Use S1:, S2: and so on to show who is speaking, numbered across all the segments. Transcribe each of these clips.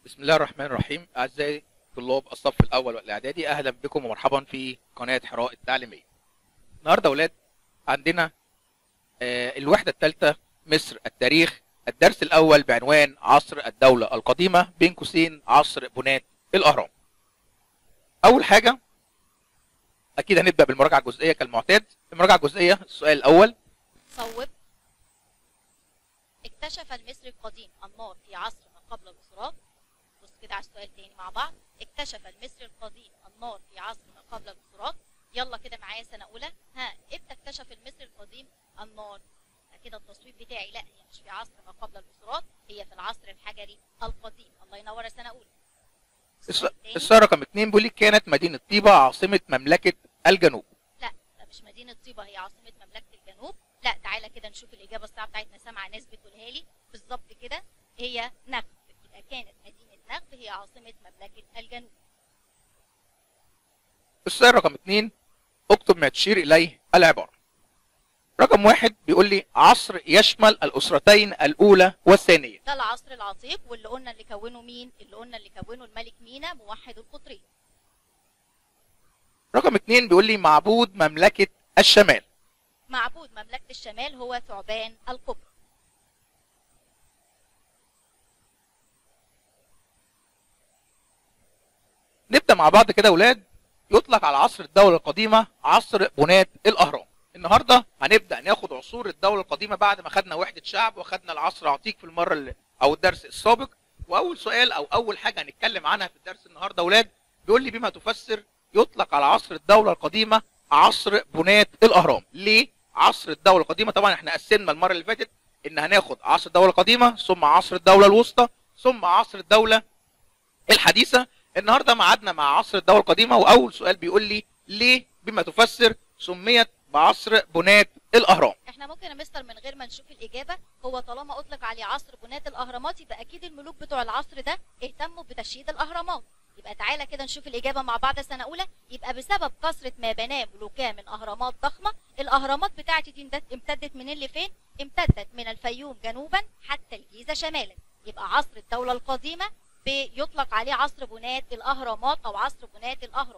S1: بسم الله الرحمن الرحيم أعزائي طلاب الصف الأول والإعدادي أهلا بكم ومرحبا في قناة حراء التعليمية. النهارده أولاد عندنا آه، الوحدة الثالثة مصر التاريخ الدرس الأول بعنوان عصر الدولة القديمة بين قوسين عصر بناة الأهرام. أول حاجة أكيد هنبدأ بالمراجعة الجزئية كالمعتاد. المراجعة الجزئية السؤال الأول
S2: صوب اكتشف المصري القديم النار في عصر ما قبل الأسرات بص كده على السؤال تاني مع بعض اكتشف المصري القديم النار في عصر ما قبل الأسرات يلا كده معايا سنة أولى ها امتى اكتشف المصري القديم النار كده التصويت بتاعي لا هي مش في عصر ما قبل الأسرات هي في العصر الحجري القديم الله ينور يا سنة أولى
S1: الس-
S2: السؤال التاني،
S1: السؤال رقم اتنين بيقول لي كانت مدينة طيبة عاصمة مملكة الجنوب.
S2: لا ده مش مدينة طيبة هي عاصمة مملكة الجنوب لا تعالى كده نشوف الإجابة الصح بتاعتنا سامعة ناس بتقولها لي بالظبط كده هي نخب يبقى كانت مدينة نخب هي عاصمة مملكة الجنوب
S1: السؤال رقم اتنين اكتب ما تشير اليه العبارة. رقم واحد بيقول لي عصر يشمل الأسرتين الأولى والثانية.
S2: ده العصر العتيق واللي قلنا اللي كونه مين اللي قلنا اللي كونه الملك مينا موحد القطرين
S1: رقم اتنين بيقول لي معبود مملكة الشمال.
S2: معبود مملكة الشمال هو ثعبان الكبرى
S1: نبدأ مع بعض كده يا أولاد يطلق على عصر الدولة القديمة عصر بناة الأهرام. النهارده هنبدأ ناخد عصور الدولة القديمة بعد ما خدنا وحدة شعب وخدنا العصر العتيق في المرة اللي أو الدرس السابق وأول سؤال أو أول حاجة هنتكلم عنها في الدرس النهارده يا أولاد بيقول لي بما تفسر يطلق على عصر الدولة القديمة عصر بناة الأهرام. ليه؟ عصر الدولة القديمة طبعا احنا قسمنا المرة اللي فاتت إن هناخد عصر الدولة القديمة ثم عصر الدولة الوسطى ثم عصر الدولة الحديثة النهارده معادنا مع عصر الدولة القديمة وأول سؤال بيقول لي ليه بما تفسر سميت بعصر بناة الأهرام
S2: احنا ممكن يا مستر من غير ما نشوف الإجابة هو طالما أطلق عليه عصر بناة الأهرامات يبقى أكيد الملوك بتوع العصر ده اهتموا بتشييد الأهرامات يبقى تعالى كده نشوف الإجابة مع بعض سنة أولى يبقى بسبب كثرة ما بناه ملوكاه من أهرامات ضخمة الأهرامات بتاعتي دي امتد- امتدت من اللي فين؟ امتدت من الفيوم جنوبا حتى الجيزة شمالا يبقى عصر الدولة القديمة بيطلق عليه عصر بناة الأهرامات أو عصر بناة الأهرام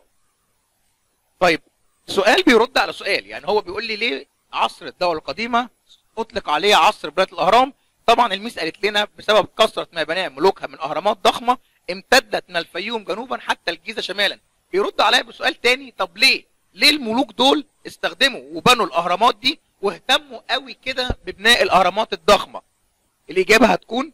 S1: طيب سؤال بيرد على سؤال يعني هو بيقول لي ليه عصر الدولة القديمة أطلق عليه عصر بناة الأهرام طبعا الميس قالت لنا بسبب كثرة ما بناه ملوكها من أهرامات ضخمة امتدت من الفيوم جنوبا حتى الجيزة شمالا بيرد عليا بسؤال تاني طب ليه ليه الملوك دول استخدموا وبنوا الأهرامات دي واهتموا قوي كده ببناء الأهرامات الضخمة الإجابة هتكون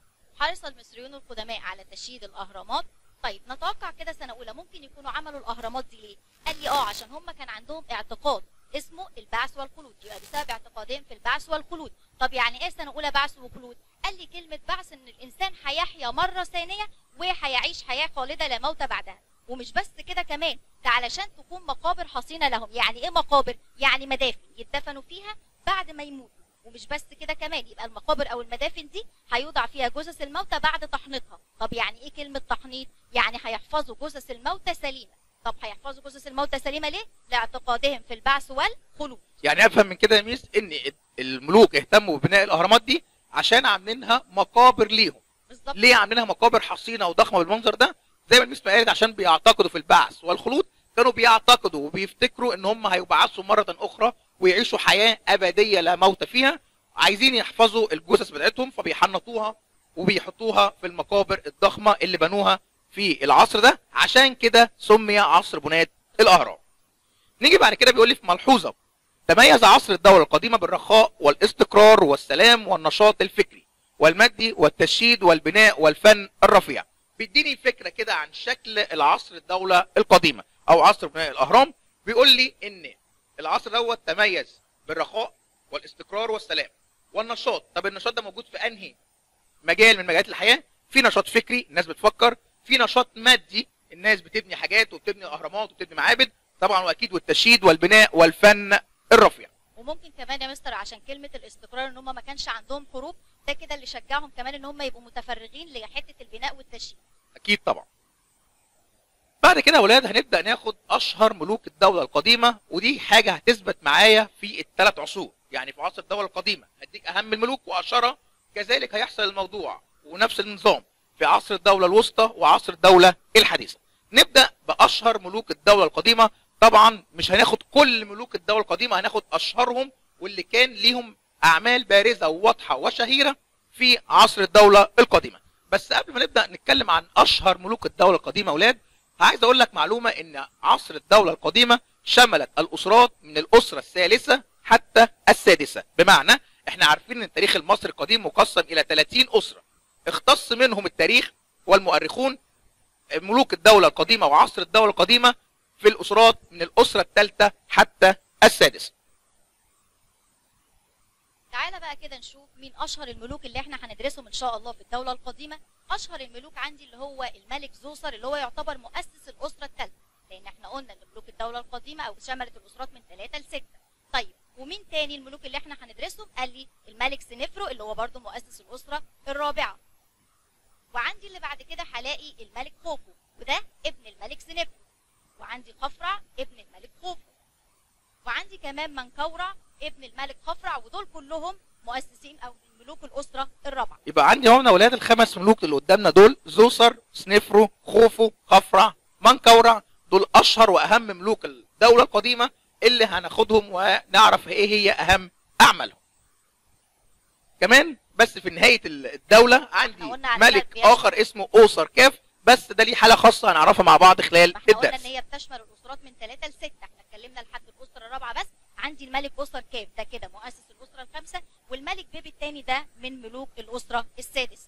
S2: حرص المصريون القدماء على تشييد الاهرامات طيب نتوقع كده سنه اولى ممكن يكونوا عملوا الاهرامات دي ليه قال لي اه عشان هم كان عندهم اعتقاد اسمه البعث والخلود يبقى بسبب اعتقادهم في البعث والخلود طب يعني ايه سنه اولى بعث وخلود قال لي كلمه بعث ان الانسان هيحيا مره ثانيه وهيعيش حياه خالده لا موت بعدها ومش بس كده كمان ده علشان تكون مقابر حصينه لهم يعني ايه مقابر يعني مدافن يدفنوا فيها بعد ما يموتوا ومش بس كده كمان يبقى المقابر او المدافن دي هيوضع فيها جثث الموتى بعد تحنيطها طب يعني ايه كلمه تحنيط يعني هيحفظوا جثث الموتى سليمه طب هيحفظوا جثث الموتى سليمه ليه لاعتقادهم في البعث والخلود
S1: يعني افهم من كده يا ميس ان الملوك اهتموا ببناء الاهرامات دي عشان عاملينها مقابر ليهم
S2: بالظبط
S1: ليه عاملينها مقابر حصينه وضخمه بالمنظر ده زي ما الميس ما قالت عشان بيعتقدوا في البعث والخلود كانوا بيعتقدوا وبيفتكروا ان هم هيبعثوا مره اخرى ويعيشوا حياه ابديه لا موت فيها عايزين يحفظوا الجثث بتاعتهم فبيحنطوها وبيحطوها في المقابر الضخمه اللي بنوها في العصر ده عشان كده سمي عصر بناة الاهرام نيجي بعد كده بيقول لي في ملحوظه تميز عصر الدولة القديمة بالرخاء والاستقرار والسلام والنشاط الفكري والمادي والتشييد والبناء والفن الرفيع بيديني فكرة كده عن شكل العصر الدولة القديمة أو عصر بناء الأهرام بيقول لي إن العصر دوت تميز بالرخاء والاستقرار والسلام والنشاط طب النشاط ده موجود في أنهي مجال من مجالات الحياة في نشاط فكري الناس بتفكر في نشاط مادي الناس بتبني حاجات وبتبني أهرامات وبتبني معابد طبعا وأكيد والتشييد والبناء والفن الرفيع
S2: وممكن كمان يا مستر عشان كلمه الاستقرار ان هم ما كانش عندهم حروب ده كده اللي شجعهم كمان ان هم يبقوا متفرغين لحته البناء والتشييد
S1: اكيد طبعا بعد كده يا ولاد هنبدا ناخد اشهر ملوك الدوله القديمه ودي حاجه هتثبت معايا في الثلاث عصور يعني في عصر الدوله القديمه هديك اهم الملوك واشهرها كذلك هيحصل الموضوع ونفس النظام في عصر الدوله الوسطى وعصر الدوله الحديثه نبدا باشهر ملوك الدوله القديمه طبعا مش هناخد كل ملوك الدوله القديمه هناخد اشهرهم واللي كان ليهم اعمال بارزه وواضحه وشهيره في عصر الدوله القديمه بس قبل ما نبدا نتكلم عن اشهر ملوك الدوله القديمه اولاد عايز اقول لك معلومه ان عصر الدوله القديمه شملت الاسرات من الاسره الثالثه حتى السادسه بمعنى احنا عارفين ان التاريخ المصري القديم مقسم الى 30 اسره اختص منهم التاريخ والمؤرخون ملوك الدوله القديمه وعصر الدوله القديمه في الاسرات من الاسره الثالثه حتى السادسه
S2: تعالى بقى كده نشوف مين اشهر الملوك اللي احنا هندرسهم ان شاء الله في الدوله القديمه اشهر الملوك عندي اللي هو الملك زوسر اللي هو يعتبر مؤسس الاسره الثالثه لان احنا قلنا ان ملوك الدوله القديمه او شملت الاسرات من ثلاثه لسته طيب ومين تاني الملوك اللي احنا هندرسهم قال لي الملك سنفرو اللي هو برضه مؤسس الاسره الرابعه وعندي اللي بعد كده هلاقي الملك خوفو وده ابن الملك سنفرو وعندي خفرع ابن الملك خوفو وعندي كمان منكورع ابن الملك خفرع ودول كلهم مؤسسين او من ملوك الاسره الرابعه
S1: يبقى عندي هنا اولاد الخمس ملوك اللي قدامنا دول زوسر سنفرو خوفو خفرع منكورع دول اشهر واهم ملوك الدوله القديمه اللي هناخدهم ونعرف ايه هي اهم اعمالهم كمان بس في نهايه الدوله عندي
S2: إحنا قلنا عليها
S1: ملك
S2: البيان.
S1: اخر اسمه اوسر كاف بس ده ليه حاله خاصه هنعرفها مع بعض خلال
S2: ما احنا قلنا
S1: الدرس
S2: ان هي بتشمل الاسرات من ثلاثه لسته احنا اتكلمنا لحد الاسره الرابعه بس عندي الملك اسر كاف ده كده مؤسس الاسره الخامسه والملك بيبي الثاني ده من ملوك الاسره السادسه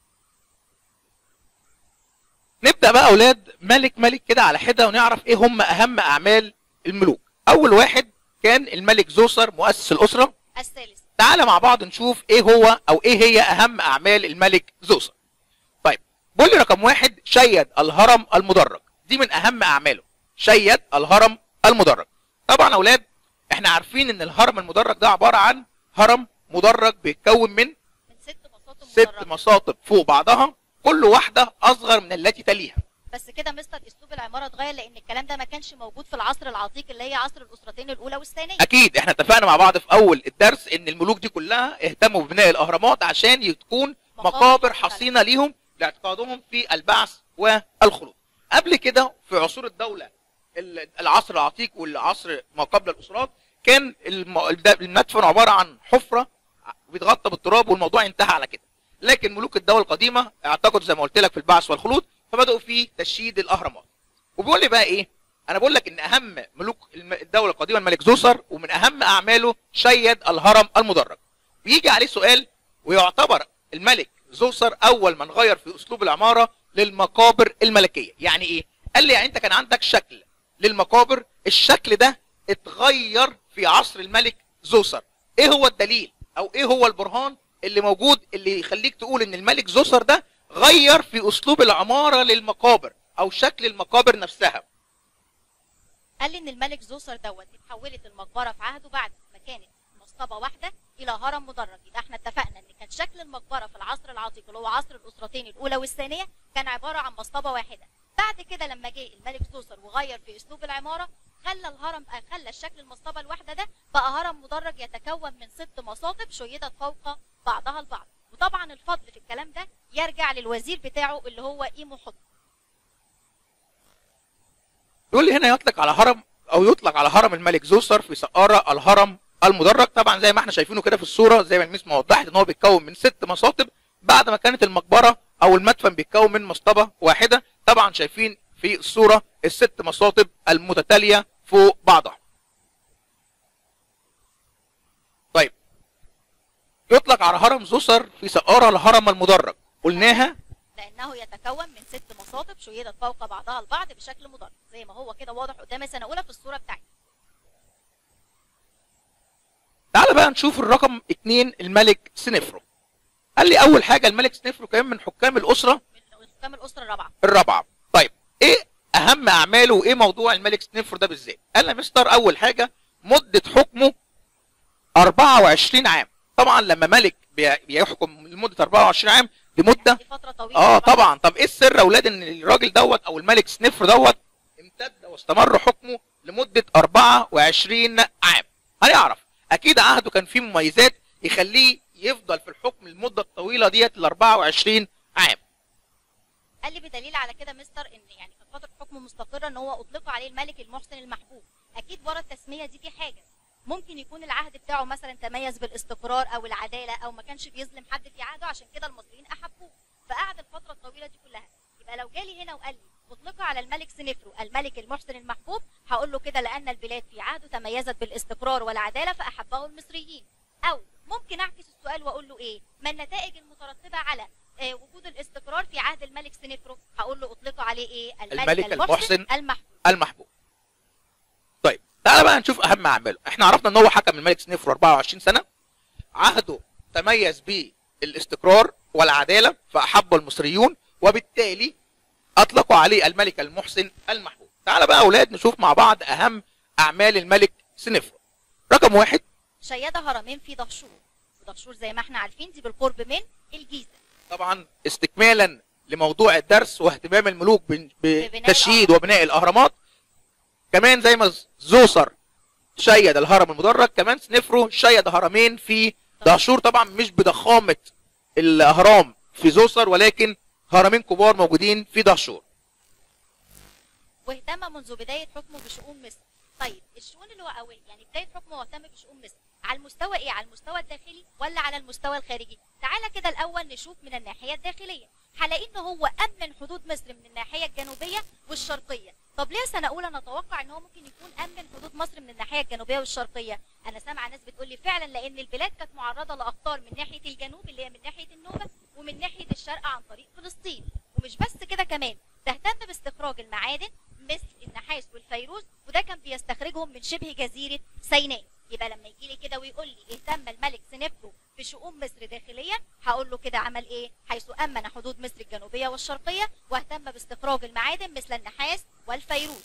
S1: نبدا بقى اولاد ملك ملك كده على حده ونعرف ايه هم اهم اعمال الملوك اول واحد كان الملك زوسر مؤسس الاسره
S2: الثالث
S1: تعالى مع بعض نشوف ايه هو او ايه هي اهم اعمال الملك زوسر طيب بقول لي رقم واحد شيد الهرم المدرج دي من اهم اعماله شيد الهرم المدرج طبعا اولاد احنا عارفين ان الهرم المدرج ده عباره عن هرم مدرج بيتكون من
S2: من ست مساطب
S1: ست
S2: مدرجة.
S1: مساطب فوق بعضها كل واحده اصغر من التي تليها
S2: بس كده مستر اسلوب العماره اتغير لان الكلام ده ما كانش موجود في العصر العتيق اللي هي عصر الاسرتين الاولى والثانيه
S1: اكيد احنا اتفقنا مع بعض في اول الدرس ان الملوك دي كلها اهتموا ببناء الاهرامات عشان تكون
S2: مقابر
S1: مقابر
S2: حصينة.
S1: حصينه ليهم لاعتقادهم في البعث والخلود قبل كده في عصور الدوله ال- العصر العتيق والعصر ما قبل الاسرات كان الم- الد- المدفن عباره عن حفره بيتغطى بالتراب والموضوع انتهى على كده لكن ملوك الدوله القديمه اعتقدوا زي ما قلت لك في البعث والخلود فبداوا في تشييد الاهرامات وبيقول لي بقى ايه انا بقول لك ان اهم ملوك الم- الدوله القديمه الملك زوسر ومن اهم اعماله شيد الهرم المدرج ويجي عليه سؤال ويعتبر الملك زوسر اول من غير في اسلوب العماره للمقابر الملكيه يعني ايه قال لي يعني انت كان عندك شكل للمقابر الشكل ده اتغير في عصر الملك زوسر ايه هو الدليل او ايه هو البرهان اللي موجود اللي يخليك تقول ان الملك زوسر ده غير في اسلوب العماره للمقابر او شكل المقابر نفسها
S2: قال لي ان الملك زوسر دوت اتحولت المقبره في عهده بعد ما كانت مصطبه واحده الى هرم مدرج يبقى احنا اتفقنا ان كان شكل المقبره في العصر العتيق اللي هو عصر الاسرتين الاولى والثانيه كان عباره عن مصطبه واحده بعد كده لما جه الملك زوسر وغير في اسلوب العماره خلى الهرم آه، خلى الشكل المصطبه الواحده ده بقى هرم مدرج يتكون من ست مصاطب شيدت فوق بعضها البعض وطبعا الفضل في الكلام ده يرجع للوزير بتاعه اللي هو ايمو حط
S1: يقول لي هنا يطلق على هرم او يطلق على هرم الملك زوسر في سقارة الهرم المدرج طبعا زي ما احنا شايفينه كده في الصوره زي ما الميس ما وضحت ان هو بيتكون من ست مصاطب بعد ما كانت المقبره او المدفن بيتكون من مصطبه واحده طبعا شايفين في الصوره الست مصاطب المتتاليه فوق بعضها طيب يطلق على هرم زوسر في سقارة الهرم المدرج قلناها
S2: لانه يتكون من ست مصاطب شيدت فوق بعضها البعض بشكل مدرج زي ما هو كده واضح قدام سنه اولى في الصوره بتاعتنا
S1: تعال بقى نشوف الرقم اتنين الملك سنفرو قال لي اول حاجه الملك سنفرو كان من حكام الاسره
S2: من حكام الاسره الرابعه
S1: الرابعه طيب ايه اهم اعماله وايه موضوع الملك سنفرو ده بالذات قال لي يا مستر اول حاجه مده حكمه 24 عام طبعا لما ملك بي- بيحكم لمده 24 عام دي مده
S2: دي فتره طويله
S1: اه طبعا طب ايه السر يا اولاد ان الراجل دوت او الملك سنفر دوت امتد واستمر حكمه لمده 24 عام هنعرف اكيد عهده كان فيه مميزات يخليه يفضل في الحكم المده الطويله ديت ل 24 عام
S2: قال لي بدليل على كده مستر ان يعني كانت فتره حكمه مستقره ان هو اطلق عليه الملك المحسن المحبوب اكيد ورا التسميه دي في حاجه ممكن يكون العهد بتاعه مثلا تميز بالاستقرار او العداله او ما كانش بيظلم حد في عهده عشان كده المصريين احبوه فقعد الفتره الطويله دي كلها يبقى لو جالي هنا وقال لي اطلق على الملك سنفرو الملك المحسن المحبوب هقول له كده لان البلاد في عهده تميزت بالاستقرار والعداله فاحبه المصريين او ممكن اعكس السؤال واقول له ايه ما النتائج المترتبه على آه، وجود الاستقرار في عهد الملك سنفرو هقول له اطلقوا عليه ايه
S1: الملك المحسن
S2: المحبوب
S1: المحبوب طيب تعالى بقى نشوف اهم اعماله احنا عرفنا ان هو حكم الملك سنفرو 24 سنه عهده تميز بالاستقرار والعداله فاحبه المصريون وبالتالي اطلقوا عليه الملك المحسن المحبوب تعالى بقى يا اولاد نشوف مع بعض اهم اعمال الملك سنفرو رقم واحد
S2: شيد هرمين في دهشور ودهشور زي ما احنا عارفين دي بالقرب من الجيزه
S1: طبعا استكمالا لموضوع الدرس واهتمام الملوك بن-
S2: ببناء
S1: بتشييد
S2: الأهرام.
S1: وبناء الاهرامات كمان زي ما زوسر شيد الهرم المدرج كمان سنفرو شيد هرمين في دهشور طبعا مش بضخامه الاهرام في زوسر ولكن هرمين كبار موجودين في دهشور
S2: واهتم منذ بدايه حكمه بشؤون مصر طيب الشؤون اللي هو اول يعني بدايه حكمه هو اهتم بشؤون مصر على المستوى ايه على المستوى الداخلي ولا على المستوى الخارجي تعالى كده الاول نشوف من الناحيه الداخليه هلاقي ان هو امن حدود مصر من الناحيه الجنوبيه والشرقيه طب ليه سنه اولى نتوقع ان هو ممكن يكون امن حدود مصر من الناحيه الجنوبيه والشرقيه انا سامعه ناس بتقول لي فعلا لان البلاد كانت معرضه لاخطار من ناحيه الجنوب اللي هي من ناحيه النوبه ومن ناحيه الشرق عن طريق فلسطين ومش بس كده كمان تهتم باستخراج المعادن مثل النحاس والفيروز وده كان بيستخرجهم من شبه جزيره سيناء يبقى لما يجي لي كده ويقول لي اهتم الملك سنفرو بشؤون مصر داخليا هقول له كده عمل ايه حيث امن حدود مصر الجنوبيه والشرقيه واهتم باستخراج المعادن مثل النحاس والفيروز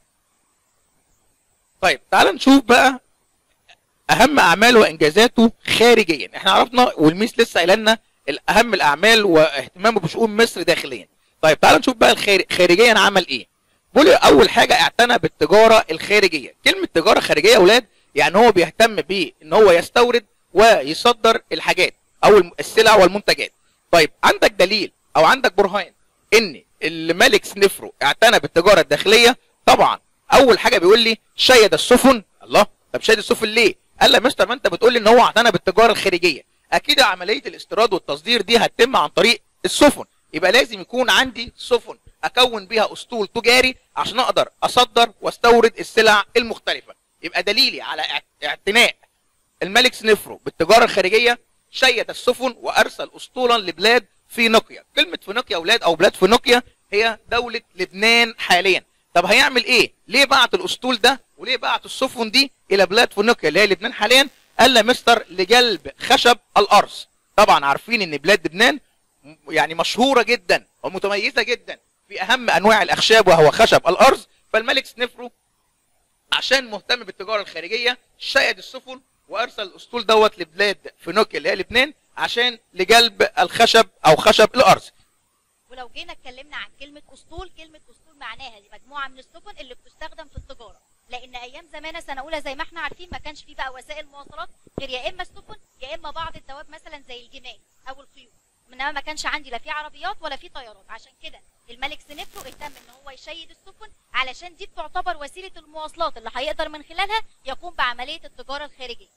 S1: طيب تعال نشوف بقى اهم اعماله وانجازاته خارجيا احنا عرفنا والميس لسه قايله لنا اهم الاعمال واهتمامه بشؤون مصر داخليا طيب تعال نشوف بقى الخارج خارجيا عمل ايه بيقول لي اول حاجه اعتنى بالتجاره الخارجيه كلمه تجاره خارجيه يا اولاد يعني هو بيهتم بان هو يستورد ويصدر الحاجات او الم- السلع والمنتجات طيب عندك دليل او عندك برهان ان الملك سنفرو اعتنى بالتجاره الداخليه طبعا اول حاجه بيقول لي شيد السفن الله طب شيد السفن ليه قال لي يا مستر ما انت بتقول لي ان هو اعتنى بالتجاره الخارجيه اكيد عمليه الاستيراد والتصدير دي هتتم عن طريق السفن يبقى لازم يكون عندي سفن اكون بيها اسطول تجاري عشان اقدر اصدر واستورد السلع المختلفه يبقى دليلي على اعت- اعتناء الملك سنفرو بالتجاره الخارجيه شيد السفن وارسل اسطولا لبلاد فينيقيا كلمه فينيقيا يا اولاد او بلاد فينيقيا هي دوله لبنان حاليا طب هيعمل ايه ليه بعت الاسطول ده وليه بعت السفن دي الى بلاد فينيقيا اللي هي لبنان حاليا قال لي مستر لجلب خشب الارض طبعا عارفين ان بلاد لبنان م- يعني مشهوره جدا ومتميزه جدا في اهم انواع الاخشاب وهو خشب الارض فالملك سنفرو عشان مهتم بالتجاره الخارجيه شيد السفن وارسل الاسطول دوت لبلاد فينيقيا اللي هي لبنان عشان لجلب الخشب او خشب الارض
S2: ولو جينا اتكلمنا عن كلمه اسطول كلمه اسطول معناها دي مجموعه من السفن اللي بتستخدم في التجاره لان ايام زمان سنه اولى زي ما احنا عارفين ما كانش في بقى وسائل مواصلات غير يا اما السفن يا اما بعض الدواب مثلا زي الجمال او الخيول انما ما كانش عندي لا في عربيات ولا في طيارات عشان كده الملك سنفرو اهتم ان هو يشيد السفن علشان دي بتعتبر وسيله المواصلات اللي هيقدر من خلالها يقوم بعمليه التجاره الخارجيه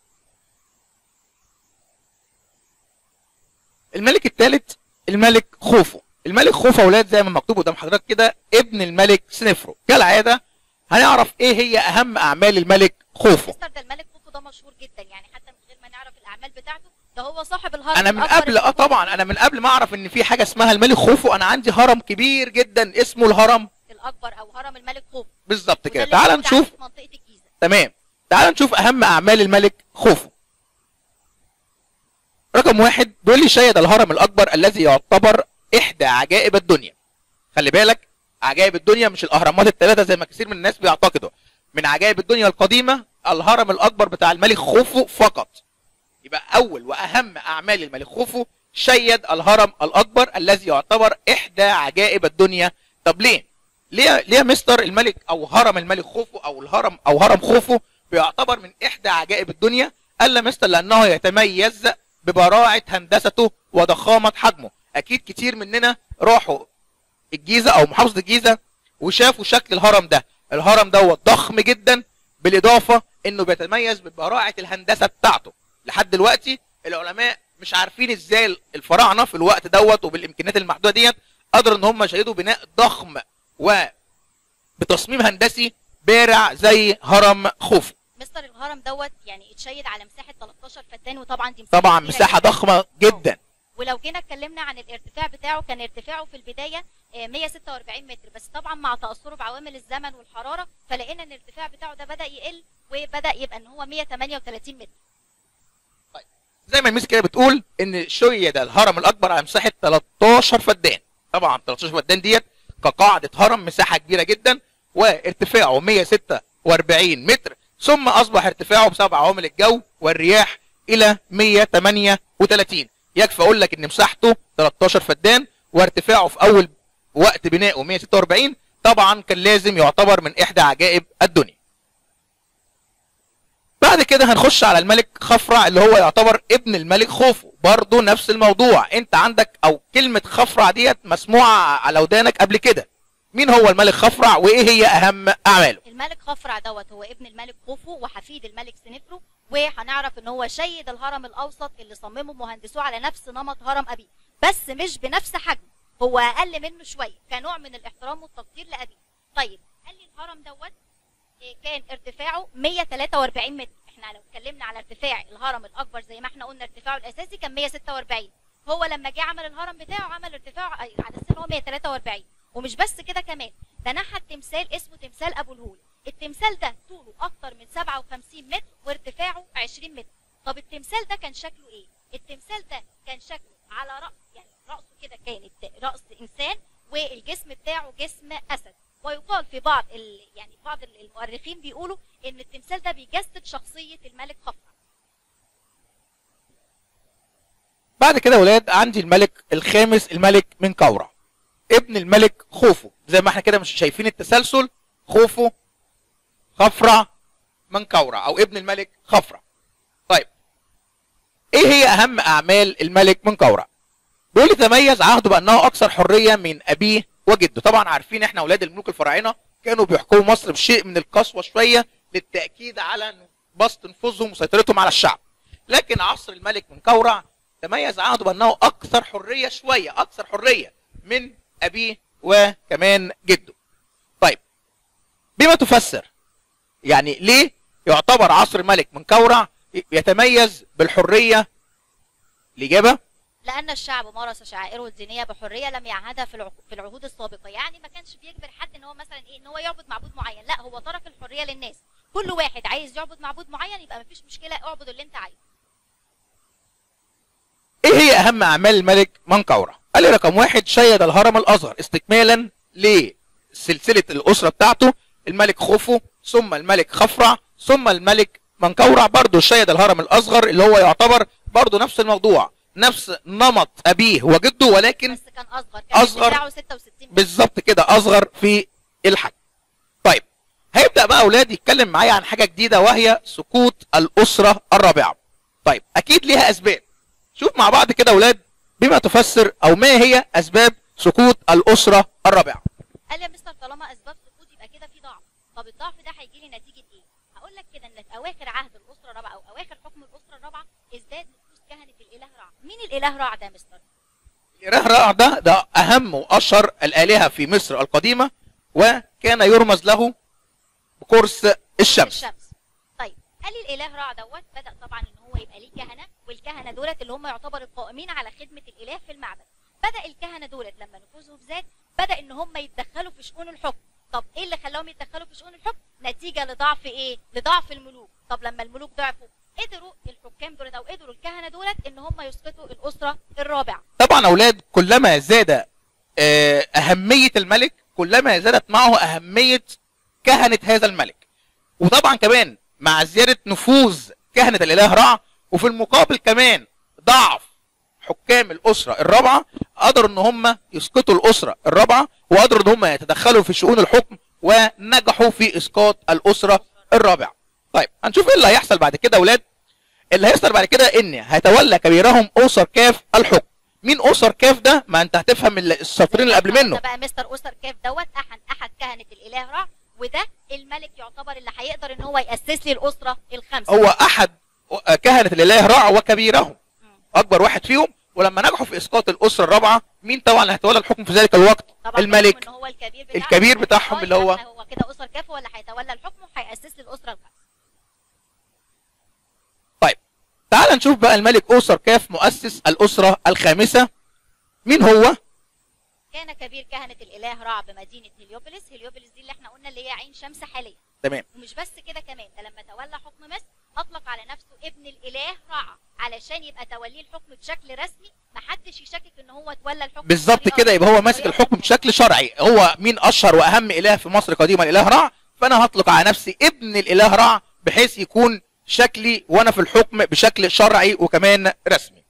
S1: الملك الثالث الملك خوفو الملك خوفو اولاد زي ما مكتوب قدام حضرتك كده ابن الملك سنفرو كالعاده هنعرف ايه هي اهم اعمال الملك خوفو
S2: مستر ده الملك خوفو ده مشهور جدا يعني حتى من غير ما نعرف الاعمال بتاعته ده هو صاحب الهرم
S1: انا من
S2: الأكبر
S1: قبل
S2: اللي
S1: اه
S2: موجود
S1: طبعا انا من قبل ما اعرف ان في حاجه اسمها الملك خوفو انا عندي هرم كبير جدا اسمه الهرم
S2: الاكبر او هرم الملك خوفو
S1: بالظبط
S2: وده
S1: كده
S2: اللي
S1: تعال
S2: موجود
S1: نشوف
S2: عندي في منطقه الجيزه
S1: تمام تعال نشوف اهم اعمال الملك خوفو رقم واحد بيقول لي شيد الهرم الاكبر الذي يعتبر احدى عجائب الدنيا خلي بالك عجائب الدنيا مش الاهرامات الثلاثه زي ما كثير من الناس بيعتقدوا من عجائب الدنيا القديمه الهرم الاكبر بتاع الملك خوفو فقط يبقى اول واهم اعمال الملك خوفو شيد الهرم الاكبر الذي يعتبر احدى عجائب الدنيا طب ليه ليه ليه يا مستر الملك او هرم الملك خوفو او الهرم او هرم خوفو بيعتبر من احدى عجائب الدنيا قال لا مستر لانه يتميز ببراعه هندسته وضخامه حجمه اكيد كتير مننا راحوا الجيزه او محافظه الجيزه وشافوا شكل الهرم ده الهرم دوت ضخم جدا بالاضافه انه بيتميز ببراعه الهندسه بتاعته لحد دلوقتي العلماء مش عارفين ازاي الفراعنه في الوقت دوت وبالامكانيات المحدوده ديت قدروا ان هم يشيدوا بناء ضخم وبتصميم هندسي بارع زي هرم خوفو
S2: مستر الهرم دوت يعني اتشيد على مساحه 13 فدان وطبعا دي مساحه
S1: طبعا
S2: كبيرة
S1: مساحه
S2: جداً.
S1: ضخمه جدا
S2: ولو جينا اتكلمنا عن الارتفاع بتاعه كان ارتفاعه في البدايه آه، 146 متر بس طبعا مع تاثره بعوامل الزمن والحراره فلقينا ان الارتفاع بتاعه ده بدا يقل وبدا يبقى ان هو 138 متر
S1: زي ما الميس كده بتقول ان شيد الهرم الاكبر على مساحه 13 فدان طبعا 13 فدان ديت كقاعده هرم مساحه كبيره جدا وارتفاعه 146 متر ثم اصبح ارتفاعه بسبب عوامل الجو والرياح الى 138 يكفي اقول لك ان مساحته 13 فدان وارتفاعه في اول وقت بنائه 146 طبعا كان لازم يعتبر من احدى عجائب الدنيا بعد كده هنخش على الملك خفرع اللي هو يعتبر ابن الملك خوفو برضه نفس الموضوع انت عندك او كلمة خفرع ديت مسموعة على ودانك قبل كده مين هو الملك خفرع وايه هي اهم اعماله
S2: الملك خفرع دوت هو ابن الملك خوفو وحفيد الملك سنفرو وهنعرف ان هو شيد الهرم الاوسط اللي صممه مهندسوه على نفس نمط هرم ابيه بس مش بنفس حجمه هو اقل منه شويه كنوع من الاحترام والتقدير لابيه طيب قال لي الهرم دوت إيه، كان ارتفاعه 143 متر احنا لو اتكلمنا على ارتفاع الهرم الاكبر زي ما احنا قلنا ارتفاعه الاساسي كان 146 هو لما جه عمل الهرم بتاعه عمل ارتفاع على اساس ان هو 143 ومش بس كده كمان ده نحت تمثال اسمه تمثال ابو الهول التمثال ده طوله اكتر من 57 متر وارتفاعه 20 متر طب التمثال ده كان شكله ايه التمثال ده كان شكله على راس يعني راسه كده كانت راس انسان والجسم بتاعه جسم اسد ويقال في بعض ال... يعني بعض المؤرخين بيقولوا ان التمثال ده بيجسد شخصيه الملك خفرع
S1: بعد كده يا ولاد عندي الملك الخامس الملك من كورة ابن الملك خوفو زي ما احنا كده مش شايفين التسلسل خوفو خفرع من كورة او ابن الملك خفرع طيب ايه هي اهم اعمال الملك من كورة بيقول يتميز عهده بانه اكثر حرية من ابيه وجده طبعا عارفين احنا اولاد الملوك الفراعنة كانوا بيحكموا مصر بشيء من القسوة شوية للتأكيد على بسط نفوذهم وسيطرتهم على الشعب لكن عصر الملك من كورع تميز عهده بانه اكثر حريه شويه اكثر حريه من ابيه وكمان جده. طيب بما تفسر يعني ليه يعتبر عصر الملك من كورع يتميز بالحريه الاجابه
S2: لان الشعب مارس شعائره الدينيه بحريه لم يعهدها في العق- في العهود السابقه يعني ما كانش بيجبر حد ان هو مثلا ايه ان هو يعبد معبود معين لا هو ترك الحريه للناس كل واحد عايز يعبد معبود معين يبقى مفيش مشكله اعبد اللي انت عايزه
S1: ايه هي اهم اعمال الملك منقورة قال لي رقم واحد شيد الهرم الاصغر استكمالا لسلسلة الاسرة بتاعته الملك خوفو ثم الملك خفرع ثم الملك منقورع برضه شيد الهرم الاصغر اللي هو يعتبر برضه نفس الموضوع نفس نمط ابيه وجده ولكن
S2: بس كان اصغر كان
S1: أصغر.
S2: ارتفاعه 66 متر
S1: بالظبط كده اصغر في الحجم طيب هيبدا بقى اولاد يتكلم معايا عن حاجه جديده وهي سقوط الاسره الرابعه طيب اكيد ليها اسباب شوف مع بعض كده اولاد بما تفسر او ما هي اسباب سقوط الاسره الرابعه
S2: قال لي يا مستر طالما اسباب سقوط يبقى كده في ضعف طب الضعف ده هيجي لي نتيجه ايه هقول لك كده ان في اواخر عهد الاسره الرابعه او اواخر حكم الاسره الرابعه ازداد نفوذ كهنه الاله رع مين الاله رع ده يا مستر
S1: الاله رع ده ده اهم واشهر الالهه في مصر القديمه وكان يرمز له بقرص الشمس
S2: الشمس طيب قال لي الاله رع دوت بدا طبعا ان هو يبقى ليه كهنه والكهنه دولت اللي هم يعتبر القائمين على خدمه الاله في المعبد بدا الكهنه دولت لما نفوذهم زاد بدا ان هم يتدخلوا في شؤون الحكم طب ايه اللي خلاهم يتدخلوا في شؤون الحكم نتيجه لضعف ايه لضعف الملوك طب لما الملوك ضعفوا قدروا الحكام دولت او قدروا الكهنه دولت ان هم يسقطوا الاسره الرابعه
S1: طبعا اولاد كلما زاد آه، اهميه الملك كلما زادت معه اهميه كهنه هذا الملك وطبعا كمان مع زياده نفوذ كهنه الاله رع وفي المقابل كمان ضعف حكام الاسره الرابعه قدروا ان هم يسقطوا الاسره الرابعه وقدروا ان هم يتدخلوا في شؤون الحكم ونجحوا في اسقاط الاسره الرابعه طيب هنشوف ايه اللي هيحصل بعد كده يا اولاد اللي هيحصل بعد كده ان هيتولى كبيرهم اوسر كاف الحكم مين اسر كاف ده ما انت هتفهم ال- السطرين اللي قبل
S2: ده
S1: منه
S2: بقى مستر اسر كاف دوت احد احد كهنه الاله رع وده الملك يعتبر اللي هيقدر ان هو ياسس لي الاسره الخمسه
S1: هو احد كهنه الاله رع وكبيرهم
S2: مم.
S1: اكبر واحد فيهم ولما نجحوا في اسقاط الاسره الرابعه مين طبعا اللي هيتولى الحكم في ذلك الوقت
S2: طبعا
S1: الملك
S2: حكم ان هو الكبير بتاعهم
S1: الكبير بتاعهم
S2: آه،
S1: اللي هو-
S2: يبقى هو كده اسر كاف هو اللي هيتولى الحكم وهياسس لي الاسره الخمسه
S1: طيب تعال نشوف بقى الملك اوسر كاف مؤسس الاسره الخامسه مين هو
S2: كان كبير كهنه الاله رع بمدينه هليوبوليس هليوبوليس دي اللي احنا قلنا اللي هي عين شمس حاليا
S1: تمام
S2: ومش بس كده كمان ده لما تولى حكم مصر اطلق على نفسه ابن الاله رع علشان يبقى توليه الحكم بشكل رسمي محدش يشكك ان هو تولى الحكم
S1: بالظبط
S2: بطريقة-
S1: كده يبقى هو ماسك
S2: بطريقة
S1: الحكم
S2: رسمية.
S1: بشكل شرعي هو مين اشهر واهم اله في مصر قديما الاله رع فانا هطلق على نفسي ابن الاله رع بحيث يكون شكلي وانا في الحكم بشكل شرعي وكمان رسمي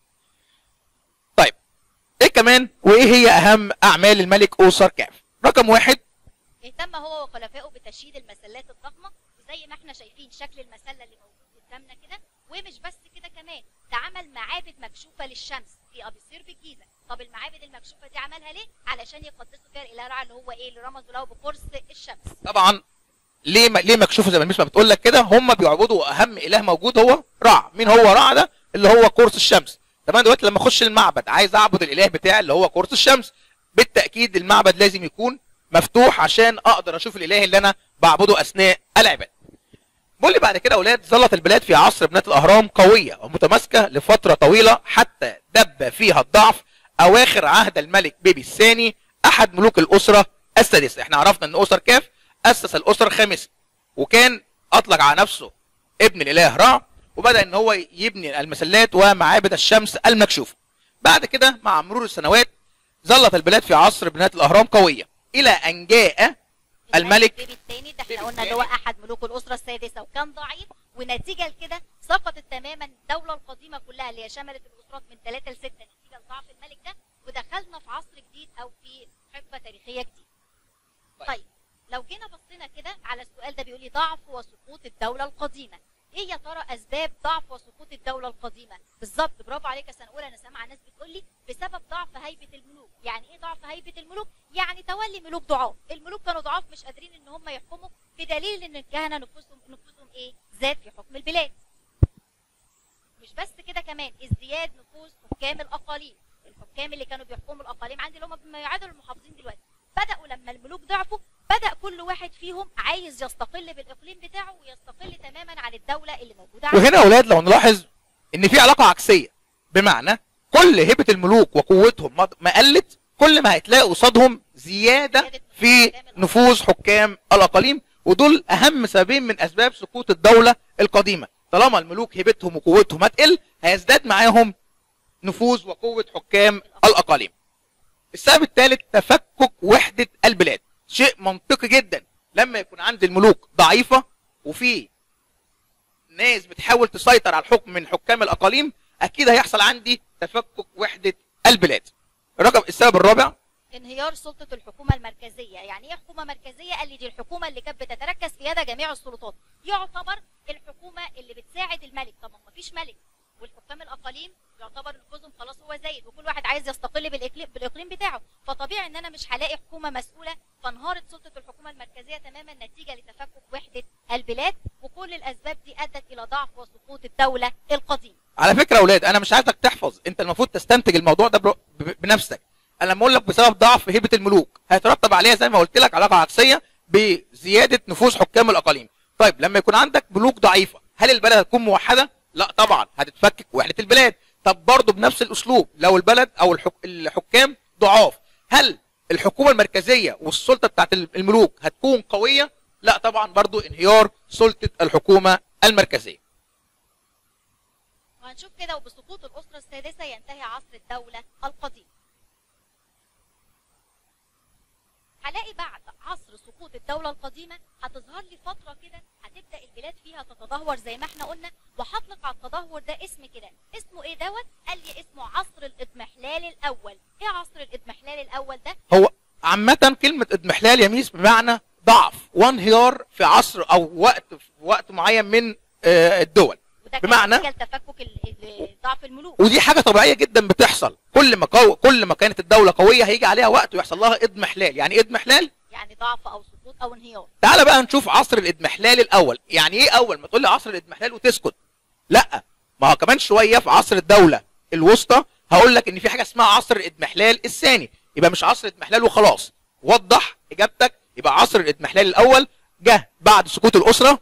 S1: طيب ايه كمان وايه هي اهم اعمال الملك اوسر كاف رقم واحد
S2: اهتم هو وخلفائه بتشييد المسلات الضخمه وزي ما احنا شايفين شكل المسله اللي موجود قدامنا كده ومش بس كده كمان ده عمل معابد مكشوفه للشمس في ابيصير بالجيزه طب المعابد المكشوفه دي عملها ليه علشان يقدسوا فيها الاله رع اللي هو ايه اللي رمزوا له بقرص الشمس
S1: طبعا ليه ما ليه مكشوفه زي ما المسمى بتقول لك كده هم بيعبدوا اهم اله موجود هو رع مين هو رع ده اللي هو قرص الشمس تمام دلوقتي لما اخش المعبد عايز اعبد الاله بتاعي اللي هو قرص الشمس بالتاكيد المعبد لازم يكون مفتوح عشان اقدر اشوف الاله اللي انا بعبده اثناء العباده بقول لي بعد كده اولاد ظلت البلاد في عصر بناء الاهرام قويه ومتماسكه لفتره طويله حتى دب فيها الضعف اواخر عهد الملك بيبي الثاني احد ملوك الاسره السادسه احنا عرفنا ان اسر كاف اسس الاسره الخامسه وكان اطلق على نفسه ابن الاله رع وبدا ان هو يبني المسلات ومعابد الشمس المكشوفه بعد كده مع مرور السنوات ظلت البلاد في عصر بناء الاهرام قويه الى ان جاء الملك
S2: بيبي الثاني ده
S1: بيبي
S2: احنا قلنا اللي هو
S1: الثاني.
S2: احد ملوك الاسره السادسه وكان ضعيف ونتيجه لكده سقطت تماما الدوله القديمه كلها اللي هي شملت الاسرات من 3 ل 6 نتيجه لضعف الملك ده ودخلنا في عصر جديد او في حقبه تاريخيه جديده.
S1: طيب.
S2: طيب لو جينا بصينا كده على السؤال ده بيقول لي ضعف وسقوط الدوله القديمه. ايه يا ترى اسباب ضعف وسقوط الدوله القديمه؟ بالظبط برافو عليك يا سنه اولى انا سامعه ناس بتقول لي بسبب ضعف هيبه الملوك، يعني ايه ضعف هيبه الملوك؟ يعني تولي ملوك ضعاف، الملوك كانوا ضعاف مش قادرين ان هم يحكموا بدليل ان الكهنه نفوسهم نفوسهم ايه؟ زاد في حكم البلاد. مش بس كده كمان ازدياد نفوذ حكام الاقاليم، الحكام اللي كانوا بيحكموا الاقاليم عندي اللي هم بما يعادل المحافظين دلوقتي، بداوا لما الملوك ضعفوا بدا كل واحد فيهم عايز يستقل بالاقليم بتاعه ويستقل تماما عن الدوله اللي موجوده عنده.
S1: وهنا يا اولاد لو نلاحظ ان في علاقه عكسيه بمعنى كل هبه الملوك وقوتهم ما- ما قلت كل ما هتلاقي قصادهم زياده في نفوذ حكام الاقاليم ودول اهم سببين من اسباب سقوط الدوله القديمه طالما الملوك هبتهم وقوتهم هتقل هيزداد معاهم نفوذ وقوه حكام الاقاليم السبب الثالث تفكك وحده البلاد شيء منطقي جدا لما يكون عند الملوك ضعيفه وفي ناس بتحاول تسيطر على الحكم من حكام الاقاليم اكيد هيحصل عندي تفكك وحده البلاد الرقم السبب الرابع
S2: انهيار سلطه الحكومه المركزيه يعني ايه حكومه مركزيه قال لي دي الحكومه اللي كانت بتتركز في يد جميع السلطات يعتبر الحكومه اللي بتساعد الملك طبعا ما فيش ملك والحكام الاقاليم يعتبر نفوذهم خلاص هو زايد وكل واحد عايز يستقل بالاقليم بالاقليم بتاعه فطبيعي ان انا مش هلاقي حكومه مسؤوله فانهارت سلطه الحكومه المركزيه تماما نتيجه لتفكك وحده البلاد وكل الاسباب دي ادت الى ضعف وسقوط الدوله القديمه
S1: على فكره يا اولاد انا مش عايزك تحفظ انت المفروض تستنتج الموضوع ده بر- ب- بنفسك انا لما اقول لك بسبب ضعف هبه الملوك هيترتب عليها زي ما قلت لك علاقه عكسيه بزياده نفوذ حكام الاقاليم طيب لما يكون عندك ملوك ضعيفه هل البلد هتكون موحده لا طبعا هتتفكك وحده البلاد طب برضه بنفس الاسلوب لو البلد او الحك... الحكام ضعاف هل الحكومه المركزيه والسلطه بتاعت الملوك هتكون قويه لا طبعا برضه انهيار سلطه الحكومه المركزيه
S2: وهنشوف كده وبسقوط الاسره السادسه ينتهي عصر الدوله القديمه هلاقي بعد عصر سقوط الدولة القديمة هتظهر لي فترة كده هتبدأ البلاد فيها تتدهور زي ما احنا قلنا وهطلق على التدهور ده اسم كده اسمه ايه دوت؟ قال لي اسمه عصر الاضمحلال الأول ايه عصر الاضمحلال الأول ده؟
S1: هو عامة كلمة اضمحلال يا ميس بمعنى ضعف وانهيار في عصر او وقت في وقت معين من آه، الدول
S2: وده كان
S1: بمعنى؟
S2: نتيجة لتفكك ال- ال- ضعف الملوك الملوك
S1: ودي حاجه طبيعيه جدا بتحصل كل ما قو... كل ما كانت الدوله قويه هيجي عليها وقت ويحصل لها اضمحلال يعني ايه اضمحلال
S2: يعني ضعف او سقوط او انهيار
S1: تعال بقى نشوف عصر الاضمحلال الاول يعني ايه اول ما تقول لي عصر الاضمحلال وتسكت لا ما هو كمان شويه في عصر الدوله الوسطى هقول لك ان في حاجه اسمها عصر الاضمحلال الثاني يبقى مش عصر الاضمحلال وخلاص وضح اجابتك يبقى عصر الاضمحلال الاول جه بعد سقوط الاسره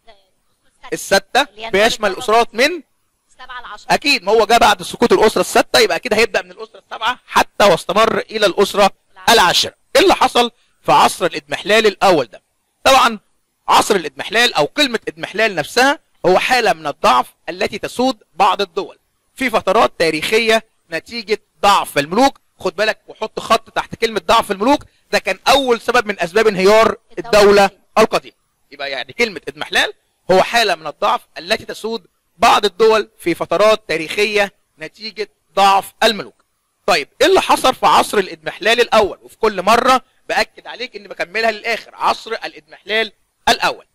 S1: السته
S2: اللي هي
S1: بيشمل
S2: نقطة
S1: الاسرات من
S2: سبعة العشرة
S1: اكيد ما هو جه بعد سقوط الاسره السته يبقى اكيد هيبدا من الاسره السابعه حتى واستمر الى الاسره العاشره ايه اللي حصل في عصر الاضمحلال الاول ده طبعا عصر الاضمحلال او كلمه اضمحلال نفسها هو حاله من الضعف التي تسود بعض الدول في فترات تاريخيه نتيجه ضعف الملوك خد بالك وحط خط تحت كلمه ضعف الملوك ده كان اول سبب من اسباب انهيار الدوله القديمه يبقى يعني كلمه اضمحلال هو حاله من الضعف التي تسود بعض الدول في فترات تاريخيه نتيجه ضعف الملوك طيب ايه اللي حصل في عصر الاضمحلال الاول وفي كل مره باكد عليك اني بكملها للاخر عصر الاضمحلال الاول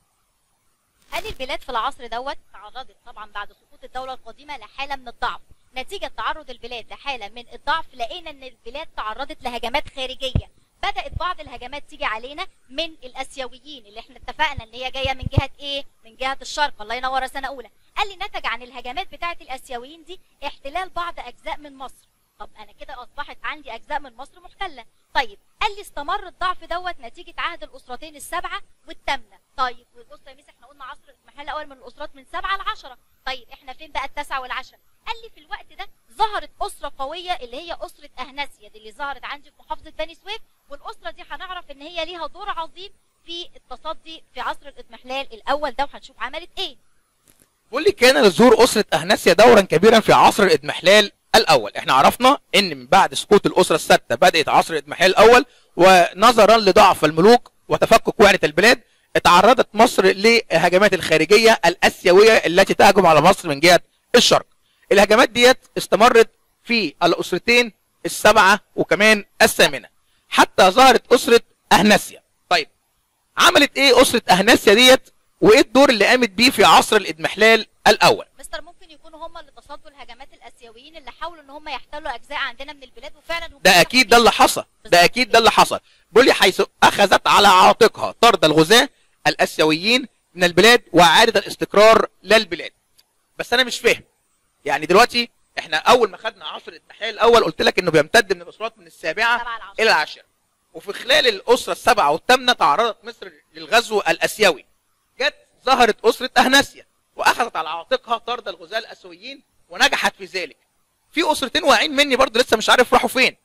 S2: هل البلاد في العصر دوت تعرضت طبعا بعد سقوط الدولة القديمة لحالة من الضعف نتيجة تعرض البلاد لحالة من الضعف لقينا ان البلاد تعرضت لهجمات خارجية بدأت بعض الهجمات تيجي علينا من الاسيويين اللي احنا اتفقنا ان هي جاية من جهة ايه من جهة الشرق الله ينور سنة اولى قال لي نتج عن الهجمات بتاعة الاسيويين دي احتلال بعض اجزاء من مصر طب انا كده اصبحت عندي اجزاء من مصر محتله طيب قال لي استمر الضعف دوت نتيجه عهد الاسرتين السبعه والثامنه طيب بص يا ميس احنا قلنا عصر المحل الاول من الاسرات من سبعه لعشره طيب احنا فين بقى التاسعه والعشره قال لي في الوقت ده ظهرت اسره قويه اللي هي اسره اهنسيا دي اللي ظهرت عندي في محافظه بني سويف والاسره دي هنعرف ان هي ليها دور عظيم في التصدي في عصر الاضمحلال الاول ده وهنشوف عملت ايه
S1: بيقول لي كان لظهور اسره اهنسيا دورا كبيرا في عصر الاضمحلال الاول احنا عرفنا ان من بعد سقوط الاسره السادسه بدات عصر الاضمحلال الاول ونظرا لضعف الملوك وتفكك وحده البلاد اتعرضت مصر لهجمات الخارجيه الاسيويه التي تهجم على مصر من جهه الشرق الهجمات ديت استمرت في الاسرتين السبعه وكمان الثامنه حتى ظهرت اسره اهنسيا طيب عملت ايه اسره اهنسيا ديت وايه الدور اللي قامت بيه في عصر الاضمحلال الاول
S2: مستر ممكن يكونوا هم اللي تصدوا الهجمات الاسيويين اللي حاولوا ان هم يحتلوا اجزاء عندنا من البلاد وفعلا هم
S1: ده اكيد ده اللي حصل ده اكيد ده اللي حصل بيقول لي حيث اخذت على عاتقها طرد الغزاة الاسيويين من البلاد واعاده الاستقرار للبلاد بس انا مش فاهم يعني دلوقتي احنا اول ما خدنا عصر الاضمحلال الاول قلت لك انه بيمتد من الاسرات من السابعه
S2: سبعة العشرة.
S1: الى العاشره وفي خلال الاسره السبعه والثامنه تعرضت مصر للغزو الاسيوي جت ظهرت اسره اهنسيا واخذت على عاتقها طرد الغزاة الاسيويين ونجحت في ذلك في اسرتين واقعين مني برضه لسه مش عارف راحوا فين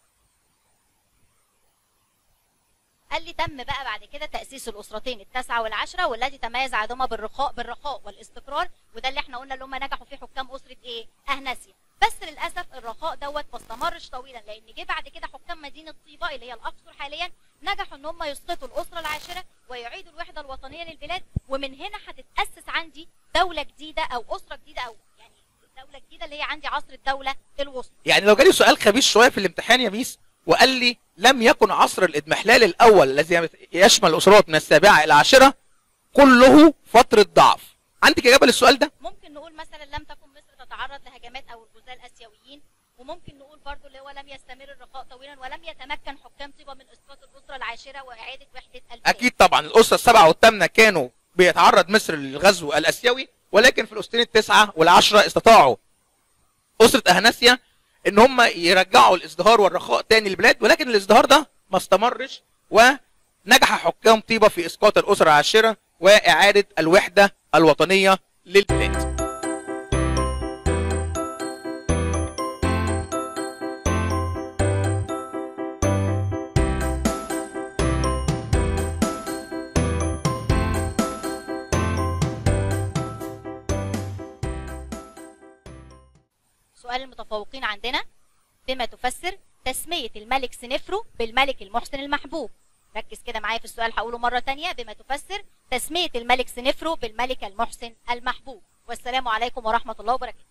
S2: قال لي تم بقى بعد كده تاسيس الاسرتين التاسعه والعشره والتي تميز عهدهما بالرخاء بالرخاء والاستقرار وده اللي احنا قلنا اللي هم نجحوا فيه حكام اسره ايه اهنسيا بس للاسف الرخاء دوت ما استمرش طويلا لان جه بعد كده حكام مدينه طيبه اللي هي الاقصر حاليا نجحوا ان هم يسقطوا الاسره العاشره ويعيدوا الوحده الوطنيه للبلاد ومن هنا هتتاسس عندي دوله جديده او اسره جديده او يعني دوله جديده اللي هي عندي عصر الدوله الوسطى
S1: يعني لو جالي سؤال خبيث شويه في الامتحان يا ميس وقال لي لم يكن عصر الاضمحلال الاول الذي يشمل الاسرات من السابعه الى العاشره كله فتره ضعف عندك اجابه للسؤال ده
S2: ممكن نقول مثلا لم تكن مصر تتعرض لهجمات او الغزاة الاسيويين وممكن نقول برضو اللي هو لم يستمر الرخاء طويلا ولم يتمكن حكام طيبه من اسقاط الاسره العاشره واعاده وحده البلاد
S1: اكيد طبعا الاسره السبعه والثامنه كانوا بيتعرض مصر للغزو الاسيوي ولكن في الاسرتين التسعه والعشره استطاعوا اسره اهنسيا ان هم يرجعوا الازدهار والرخاء تاني للبلاد ولكن الازدهار ده ما استمرش ونجح حكام طيبه في اسقاط الاسره العاشره واعاده الوحده الوطنيه للبلاد
S2: سؤال المتفوقين عندنا بما تفسر تسمية الملك سنفرو بالملك المحسن المحبوب ركز كده معايا في السؤال هقوله مرة تانية بما تفسر تسمية الملك سنفرو بالملك المحسن المحبوب والسلام عليكم ورحمة الله وبركاته